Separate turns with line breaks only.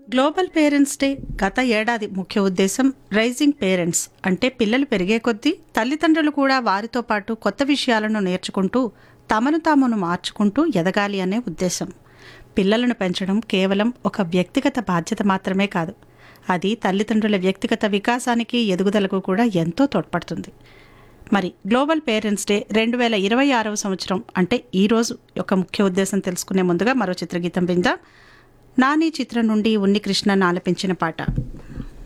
global parents day గత ఏడాది ముఖ్య ఉద్దేశం రైజింగ్ పేరెంట్స్ అంటే పిల్లలు పెరిగే కొద్దీ తల్లిదండ్రులు కూడా వారితో పాటు కొత్త విషయాలను నేర్చుకుంటూ తమను తామును మార్చుకుంటూ ఎదగాలి అనే ఉద్దేశం పిల్లలను పెంచడం కేవలం ఒక వ్యక్తిగత బాధ్యత మాత్రమే కాదు అది తల్లిదండ్రుల వ్యక్తిగత వికాసానికి ఎదుగుదలకు కూడా ఎంతో తోడ్పడుతుంది మరి గ్లోబల్ పేరెంట్స్ డే రెండు వేల ఇరవై ఆరవ సంవత్సరం అంటే ఈ రోజు యొక్క ముఖ్య ఉద్దేశం తెలుసుకునే ముందుగా మరో చిత్రగీతం విందాం నాని చిత్రం నుండి ఉన్ని కృష్ణ ఆలపించిన పాట